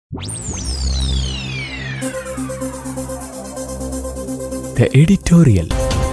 The editorial.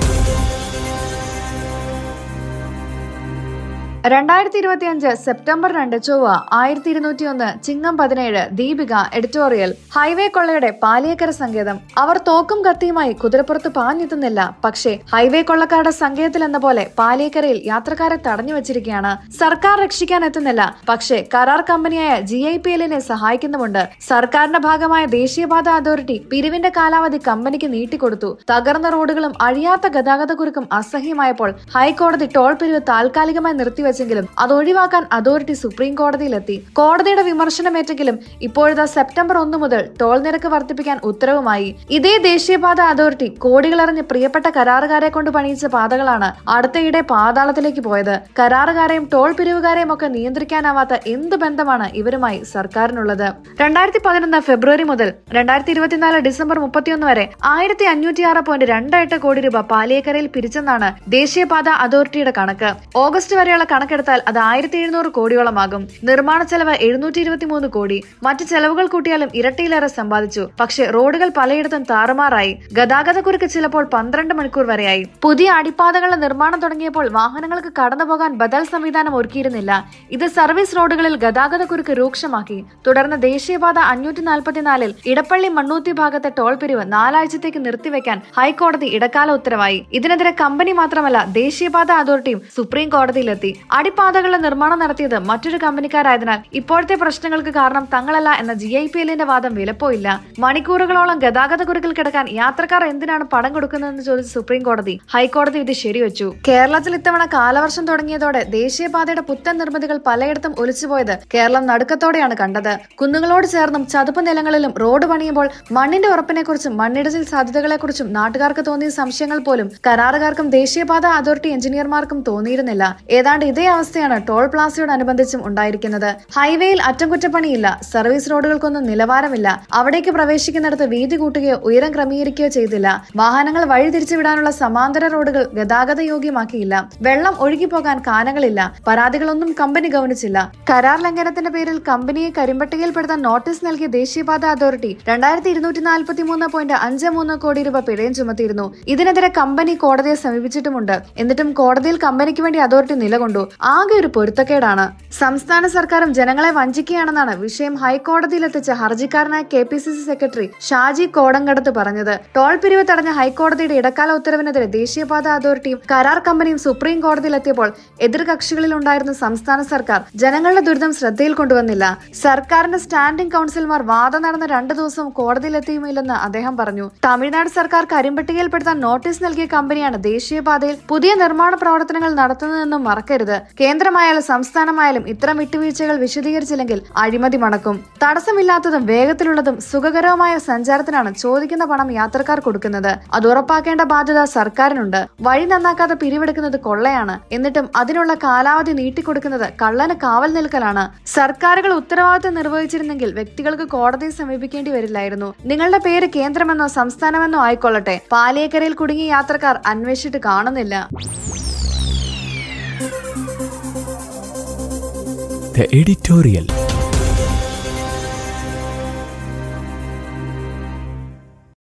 രണ്ടായിരത്തി ഇരുപത്തിയഞ്ച് September രണ്ട് ചൊവ്വ ആയിരത്തി ഇരുന്നൂറ്റി ഒന്ന് ചിങ്ങം പതിനേഴ് ദീപിക എഡിറ്റോറിയൽ ഹൈവേ കൊള്ളയുടെ പാലിയേക്കര സങ്കേതം അവർ തോക്കും കത്തിയുമായി കുതിരപ്പുറത്ത് പാഞ്ഞെത്തുന്നില്ല പക്ഷേ ഹൈവേ കൊള്ളക്കാരുടെ സങ്കേതത്തിൽ എന്ന പോലെ പാലിയേക്കരയിൽ യാത്രക്കാരെ തടഞ്ഞു വച്ചിരിക്കുകയാണ് സർക്കാർ രക്ഷിക്കാൻ എത്തുന്നില്ല പക്ഷേ കരാർ കമ്പനിയായ ജി ഐ പി എല്ലിനെ സഹായിക്കുന്നുമുണ്ട് സർക്കാരിന്റെ ഭാഗമായ ദേശീയപാത അതോറിറ്റി പിരിവിന്റെ കാലാവധി കമ്പനിക്ക് നീട്ടിക്കൊടുത്തു തകർന്ന റോഡുകളും അഴിയാത്ത ഗതാഗതക്കുരുക്കും അസഹ്യമായപ്പോൾ ഹൈക്കോടതി ടോൾ പിരിവ് താൽക്കാലികമായി നിർത്തിവെച്ചെങ്കിലും അത് ഒഴിവാക്കാൻ അതോറിറ്റി സുപ്രീം കോടതിയിലെത്തി കോടതിയുടെ വിമർശനമേറ്റെങ്കിലും ഇപ്പോഴത്തെ സെപ്റ്റംബർ ഒന്ന് മുതൽ ടോൾ നിരക്ക് വർദ്ധിപ്പിക്കാൻ ഉത്തരവുമായി ഇതേ ദേശീയപാത അതോറിറ്റി കോടികളെറിഞ്ഞ് പ്രിയപ്പെട്ട കരാറുകാരെ കൊണ്ട് പണിയിച്ച പാതകളാണ് അടുത്തയിടെ പാതാളത്തിലേക്ക് പോയത് കരാറുകാരെയും ടോൾ പിരിവുകാരെയും ഒക്കെ നിയന്ത്രിക്കാനാവാത്ത എന്ത് ബന്ധമാണ് ഇവരുമായി സർക്കാരിനുള്ളത് രണ്ടായിരത്തി പതിനൊന്ന് ഫെബ്രുവരി മുതൽ രണ്ടായിരത്തി ഇരുപത്തിനാല് ഡിസംബർ മുപ്പത്തിയൊന്ന് വരെ ആയിരത്തി അഞ്ഞൂറ്റി ആറ് പോയിന്റ് രണ്ട് എട്ട് കോടി രൂപ പാലിയേക്കരയിൽ പിരിച്ചെന്നാണ് ദേശീയപാത അതോറിറ്റിയുടെ കണക്ക് ഓഗസ്റ്റ് വരെയുള്ള കണക്കെടുത്താൽ അത് ആയിരത്തി എഴുന്നൂറ് കോടിയോളമാകും നിർമ്മാണ ചെലവ് എഴുന്നൂറ്റി ഇരുപത്തി മൂന്ന് കോടി മറ്റ് ചെലവുകൾ കൂട്ടിയാലും ഇരട്ടിയിലേറെ സമ്പാദിച്ചു പക്ഷേ റോഡുകൾ പലയിടത്തും താറുമാറായി ഗതാഗതക്കുരുക്ക് ചിലപ്പോൾ പന്ത്രണ്ട് മണിക്കൂർ വരെയായി പുതിയ അടിപ്പാതകളുടെ നിർമ്മാണം തുടങ്ങിയപ്പോൾ വാഹനങ്ങൾക്ക് കടന്നുപോകാൻ ബദൽ സംവിധാനം ഒരുക്കിയിരുന്നില്ല ഇത് സർവീസ് റോഡുകളിൽ ഗതാഗതക്കുരുക്ക് രൂക്ഷമാക്കി തുടർന്ന് ദേശീയപാത അഞ്ഞൂറ്റി നാൽപ്പത്തിനാലിൽ ഇടപ്പള്ളി മണ്ണൂത്തി ഭാഗത്തെ ടോൾ പിരിവ് നാലാഴ്ചത്തേക്ക് നിർത്തിവെക്കാൻ ഹൈക്കോടതി ഇടക്കാല ഉത്തരവായി ഇതിനെതിരെ കമ്പനി മാത്രമല്ല ദേശീയപാത അതോറിറ്റിയും സുപ്രീം കോടതിയിലെത്തി അടിപ്പാതകളുടെ നിർമ്മാണം നടത്തിയത് മറ്റൊരു കമ്പനിക്കാരായതിനാൽ ഇപ്പോഴത്തെ പ്രശ്നങ്ങൾക്ക് കാരണം തങ്ങളല്ല എന്ന ജി ഐ പി എല്ലിന്റെ വാദം വിലപ്പോയില്ല മണിക്കൂറുകളോളം ഗതാഗതക്കുരുക്കിൽ കിടക്കാൻ യാത്രക്കാർ എന്തിനാണ് പണം കൊടുക്കുന്നതെന്ന് ചോദിച്ച സുപ്രീം കോടതി ഹൈക്കോടതി ഇത് ശരിവച്ചു കേരളത്തിൽ ഇത്തവണ കാലവർഷം തുടങ്ങിയതോടെ ദേശീയപാതയുടെ പുത്തൻ നിർമ്മിതികൾ പലയിടത്തും ഒലിച്ചുപോയത് കേരളം നടുക്കത്തോടെയാണ് കണ്ടത് കുന്നുകളോട് ചേർന്നും ചതുപ്പ് നിലങ്ങളിലും റോഡ് പണിയുമ്പോൾ മണ്ണിന്റെ ഉറപ്പിനെക്കുറിച്ചും മണ്ണിടിച്ചിൽ സാധ്യതകളെക്കുറിച്ചും നാട്ടുകാർക്ക് തോന്നിയ സംശയങ്ങൾ പോലും കരാറുകാർക്കും ദേശീയപാത അതോറിറ്റി എഞ്ചിനീയർമാർക്കും തോന്നിയിരുന്നില്ല ഏതാണ്ട് ഇതേ അവസ്ഥയാണ് ടോൾ പ്ലാസയോടനുബന്ധിച്ചും ഉണ്ടായിരിക്കുന്നത് ഹൈവേയിൽ അറ്റകുറ്റപ്പണിയില്ല സർവീസ് റോഡുകൾക്കൊന്നും നിലവാരമില്ല അവിടേക്ക് പ്രവേശിക്കുന്നിടത്ത് വീതി കൂട്ടുകയോ ഉയരം ക്രമീകരിക്കുകയോ ചെയ്തില്ല വാഹനങ്ങൾ വഴി തിരിച്ചുവിടാനുള്ള സമാന്തര റോഡുകൾ ഗതാഗത യോഗ്യമാക്കിയില്ല വെള്ളം ഒഴുകിപ്പോകാൻ കാനകളില്ല പരാതികളൊന്നും കമ്പനി ഗവനിച്ചില്ല കരാർ ലംഘനത്തിന്റെ പേരിൽ കമ്പനിയെ കരിമ്പട്ടികയിൽപ്പെടുത്താൻ നോട്ടീസ് നൽകിയ ദേശീയപാത അതോറിറ്റി രണ്ടായിരത്തി ഇരുന്നൂറ്റി നാൽപ്പത്തി മൂന്ന് പോയിന്റ് അഞ്ച് മൂന്ന് കോടി രൂപ പിഴയും ചുമത്തിയിരുന്നു ഇതിനെതിരെ കമ്പനി കോടതിയെ സമീപിച്ചിട്ടുമുണ്ട് എന്നിട്ടും കോടതിയിൽ കമ്പനിക്ക് വേണ്ടി അതോറിറ്റി നിലകൊണ്ടു ആകെ ഒരു പൊരുത്തക്കേടാണ് സംസ്ഥാന സർക്കാരും ജനങ്ങളെ വഞ്ചിക്കുകയാണെന്നാണ് വിഷയം ഹൈക്കോടതിയിലെത്തിച്ച ഹർജിക്കാരനായ K P C C secretary Shaji Kodankandath പറഞ്ഞത് ടോൾ പിരിവ് തടഞ്ഞ ഹൈക്കോടതിയുടെ ഇടക്കാല ഉത്തരവിനെതിരെ ദേശീയപാത അതോറിറ്റിയും കരാർ കമ്പനിയും സുപ്രീം കോടതിയിലെത്തിയപ്പോൾ എതിർകക്ഷികളിൽ ഉണ്ടായിരുന്ന സംസ്ഥാന സർക്കാർ ജനങ്ങളുടെ ദുരിതം ശ്രദ്ധയിൽ കൊണ്ടുവന്നില്ല സർക്കാരിന്റെ സ്റ്റാൻഡിംഗ് കൗൺസിൽമാർ വാദം നടന്ന രണ്ടു ദിവസവും കോടതിയിലെത്തിയുമില്ലെന്ന് അദ്ദേഹം പറഞ്ഞു തമിഴ്നാട് സർക്കാർ കരിമ്പട്ടികയിൽപ്പെടുത്താൻ നോട്ടീസ് നൽകിയ കമ്പനിയാണ് ദേശീയപാതയിൽ പുതിയ നിർമ്മാണ പ്രവർത്തനങ്ങൾ നടത്തുന്നതെന്നും മറക്കരുത് കേന്ദ്രമായാലും സംസ്ഥാനമായാലും ഇത്തരം വിട്ടുവീഴ്ചകൾ വിശദീകരിച്ചില്ലെങ്കിൽ അഴിമതി മണക്കും തടസ്സമില്ലാത്തതും വേഗത്തിലുള്ളതും സുഖകരവുമായ സഞ്ചാരത്തിനാണ് ചോദിക്കുന്ന പണം യാത്രക്കാർ കൊടുക്കുന്നത് അത് ഉറപ്പാക്കേണ്ട ബാധ്യത സർക്കാരിനുണ്ട് വഴി നന്നാക്കാതെ പിരിവെടുക്കുന്നത് കൊള്ളയാണ് എന്നിട്ടും അതിനുള്ള കാലാവധി നീട്ടിക്കൊടുക്കുന്നത് കള്ളന് കാവൽ നിൽക്കലാണ് സർക്കാരുകൾ ഉത്തരവാദിത്തം നിർവഹിച്ചിരുന്നെങ്കിൽ വ്യക്തികൾക്ക് കോടതിയെ സമീപിക്കേണ്ടി വരില്ലായിരുന്നു നിങ്ങളുടെ പേര് കേന്ദ്രമെന്നോ സംസ്ഥാനമെന്നോ ആയിക്കൊള്ളട്ടെ പാലിയേക്കരയിൽ കുടുങ്ങിയ യാത്രക്കാർ അന്വേഷിച്ചിട്ട് കാണുന്നില്ല The editorial.